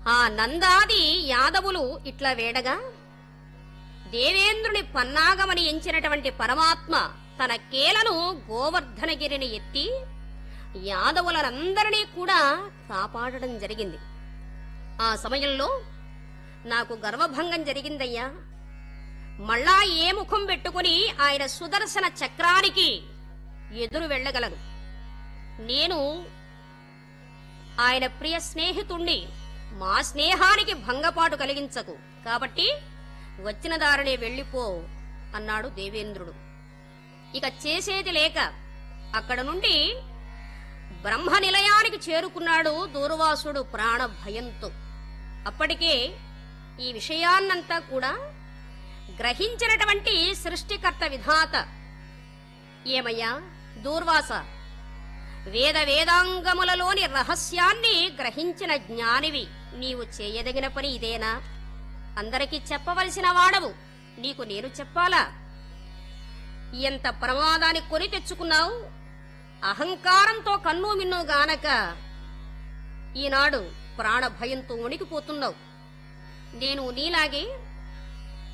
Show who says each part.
Speaker 1: ఆ నందాది యాదవులు ఇట్లా వేడగా దేవేంద్రుని పన్నాగమని ఎంచినటువంటి పరమాత్మ తన కేలను గోవర్ధనగిరిని ఎత్తి యాదవులనందరినీ కూడా కాపాడడం జరిగింది ఆ సమయంలో నాకు గర్వభంగం జరిగిందయ్యా మళ్ళా ఏ ముఖం పెట్టుకుని ఆయన సుదర్శన చక్రానికి ఎదురు వెళ్ళగలను నేను ఆయన ప్రియ స్నేహితుణ్ణి మా స్నేహానికి భంగపాటు కలిగించకు కాబట్టి వచ్చిన దారినే వెళ్ళిపో అన్నాడు దేవేంద్రుడు ఇక చేసేది లేక అక్కడ నుండి బ్రహ్మ నిలయానికి చేరుకున్నాడు దూర్వాసుడు ప్రాణ భయంతో అప్పటికే ఈ విషయాన్నంతా కూడా గ్రహించినటువంటి సృష్టికర్త విధాత ఏమయ్యా దూర్వాస వేద వేదాంగములలోని రహస్యాన్ని గ్రహించిన జ్ఞానివి నీవు చేయదగిన పని ఇదేనా అందరికీ చెప్పవలసిన వాడవు నీకు నేను చెప్పాలా ఎంత ప్రమాదాన్ని కొని తెచ్చుకున్నావు అహంకారంతో కన్ను మిన్ను గానక ఈనాడు ప్రాణ భయంతో వణికిపోతున్నావు నేను నీలాగే